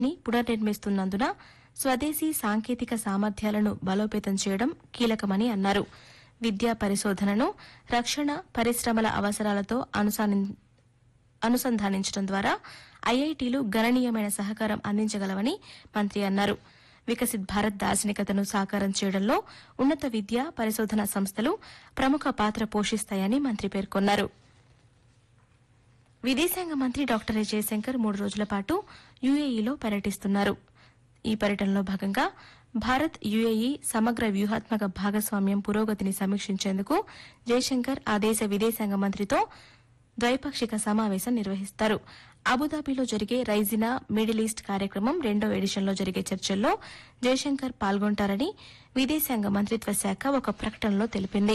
ని పునర్నిర్మిస్తున్నందున స్వదేశీ సాంకేతిక సామర్థ్యాలను బలోపేతం చేయడం కీలకమని అన్నారు విద్యా పరిశోధనను రక్షణ పరిశ్రమల అవసరాలతో అనుసాని- అనుసంధానించడం ద్వారా ఐఐటీలు గణనీయమైన సహకారం అందించగలవని మంత్రి అన్నారు వికసిత్ భారత్ దార్శనికతను సాకారం చేయడంలో ఉన్నత విద్య పరిశోధన సంస్థలు ప్రముఖ పాత్ర పోషిస్తాయని మంత్రి పేర్కొన్నారు విదేశాంగ మంత్రి డాక్టర్ ఎస్ జయశంకర్ మూడు రోజుల పాటు యుఏఈలో పర్యటిస్తున్నారు ఈ పర్యటనలో భాగంగా భారత్ యుఏఈ సమగ్ర వ్యూహాత్మక భాగస్వామ్యం పురోగతిని సమీక్షించేందుకు జయశంకర్ ఆ దేశ విదేశాంగ మంత్రితో ద్వైపాక్షిక సమావేశం నిర్వహిస్తారు అబుదాబిలో జరిగే రైజినా మిడిల్ ఈస్ట్ కార్యక్రమం రెండో ఎడిషన్లో జరిగే చర్చల్లో జయశంకర్ పాల్గొంటారని విదేశాంగ మంత్రిత్వ శాఖ ఒక ప్రకటనలో తెలిపింది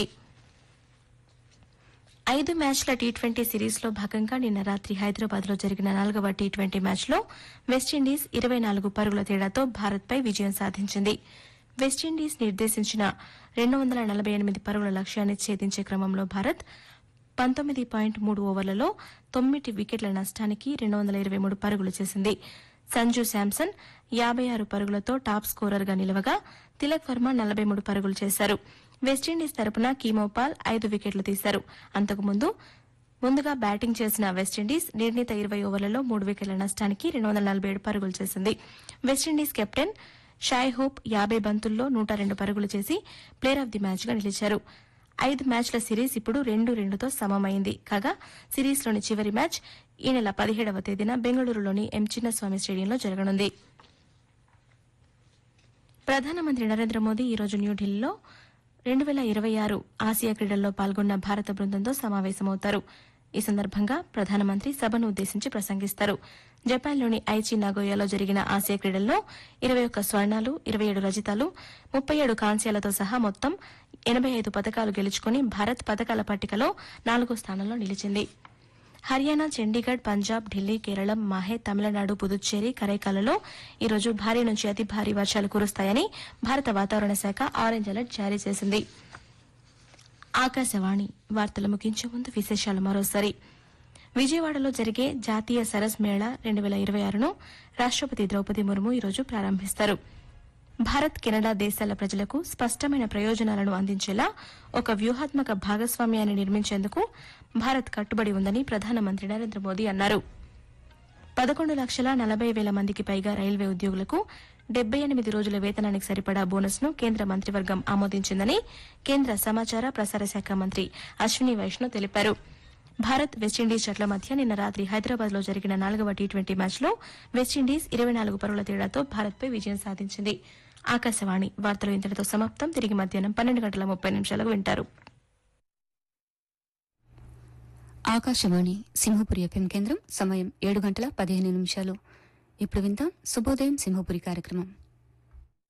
ఐదు మ్యాచ్ల టీ ట్వంటీ సిరీస్లో భాగంగా నిన్న రాత్రి హైదరాబాద్లో జరిగిన నాలుగవ టీ ట్వంటీ మ్యాచ్లో వెస్టిండీస్ ఇరవై నాలుగు పరుగుల తేడాతో భారత్పై విజయం సాధించింది వెస్టిండీస్ నిర్దేశించిన రెండు వందల నలభై ఎనిమిది పరుగుల లక్ష్యాన్ని ఛేదించే క్రమంలో భారత్ పంతొమ్మిది పాయింట్ మూడు ఓవర్లలో తొమ్మిది వికెట్ల నష్టానికి రెండు వందల ఇరవై మూడు పరుగులు చేసింది సంజు శాంసన్ యాబై ఆరు పరుగులతో టాప్ స్కోరర్గా నిలవగా తిలక్ వర్మ నలభై మూడు పరుగులు చేశారు వెస్టిండీస్ తరపున కీమోపాల్ ఐదు వికెట్లు తీశారు అంతకుముందు ముందుగా బ్యాటింగ్ చేసిన వెస్టిండీస్ నిర్ణీత ఇరవై ఓవర్లలో మూడు వికెట్ల నష్టానికి రెండు వందల నలభై ఏడు పరుగులు చేసింది వెస్టిండీస్ కెప్టెన్ షాయ్ హోప్ యాబై బంతుల్లో నూట రెండు పరుగులు చేసి ప్లేయర్ ఆఫ్ ది మ్యాచ్ గా నిలిచారు ఐదు మ్యాచ్ల సిరీస్ ఇప్పుడు రెండు రెండుతో సమమైంది కాగా సిరీస్లోని చివరి మ్యాచ్ ఈ నెల పదిహేడవ తేదీన బెంగళూరులోని ఎం చిన్నస్వామి స్టేడియంలో జరగనుంది ప్రధానమంత్రి నరేంద్ర మోదీ ఈరోజు న్యూఢిల్లీలో రెండు వేల ఇరవై ఆరు ఆసియా క్రీడల్లో పాల్గొన్న భారత బృందంతో సమావేశమవుతారు ఈ సందర్భంగా ప్రధానమంత్రి సభను ఉద్దేశించి ప్రసంగిస్తారు జపాన్లోని ఐచి నాగోయాలో జరిగిన ఆసియా క్రీడల్లో ఇరవై ఒక్క స్వర్ణాలు ఇరవై ఏడు రజితాలు ముప్పై ఏడు కాంస్యాలతో సహా మొత్తం ఎనబై ఐదు పథకాలు గెలుచుకుని భారత్ పథకాల పట్టికలో నాలుగో స్థానంలో నిలిచింది హర్యానా చండీగఢ్ పంజాబ్ ఢిల్లీ కేరళం మాహే తమిళనాడు పుదుచ్చేరి కరైకాలలో ఈరోజు భారీ నుంచి అతి భారీ వర్షాలు కురుస్తాయని భారత వాతావరణ శాఖ ఆరెంజ్ అలర్ట్ జారీ చేసింది ఆకాశవాణి వార్తలు ముగించే ముందు విశేషాలు మరోసారి విజయవాడలో జరిగే జాతీయ సరస్ మేళా రెండు వేల ఇరవై ఆరును రాష్టపతి ద్రౌపది ముర్ము ఈరోజు ప్రారంభిస్తారు భారత్ కెనడా దేశాల ప్రజలకు స్పష్టమైన ప్రయోజనాలను అందించేలా ఒక వ్యూహాత్మక భాగస్వామ్యాన్ని నిర్మించేందుకు భారత్ కట్టుబడి ఉందని ప్రధానమంత్రి నరేంద్ర మోదీ అన్నారు పదకొండు లక్షల నలభై వేల మందికి పైగా రైల్వే ఉద్యోగులకు డెబ్బై ఎనిమిది రోజుల వేతనానికి సరిపడా బోనస్ ను కేంద్ర మంత్రివర్గం ఆమోదించిందని కేంద్ర సమాచార ప్రసార శాఖ మంత్రి అశ్విని వైష్ణవ్ తెలిపారు భారత్ వెస్టిండీస్ జట్ల మధ్య నిన్న రాత్రి హైదరాబాద్ లో జరిగిన నాలుగవ టీ ట్వంటీ మ్యాచ్లో వెస్టిండీస్ ఇరవై నాలుగు పరుగుల తేడాతో భారత్పై విజయం సాధించింది ఆకాశవాణి వార్తలు ఇంతటితో సమాప్తం తిరిగి మధ్యాహ్నం పన్నెండు గంటల ముప్పై నిమిషాలకు వింటారు ఆకాశవాణి సింహపురి ఎఫ్ఎం కేంద్రం సమయం ఏడు గంటల పదిహేను నిమిషాలు ఇప్పుడు విందాం శుభోదయం సింహపురి కార్యక్రమం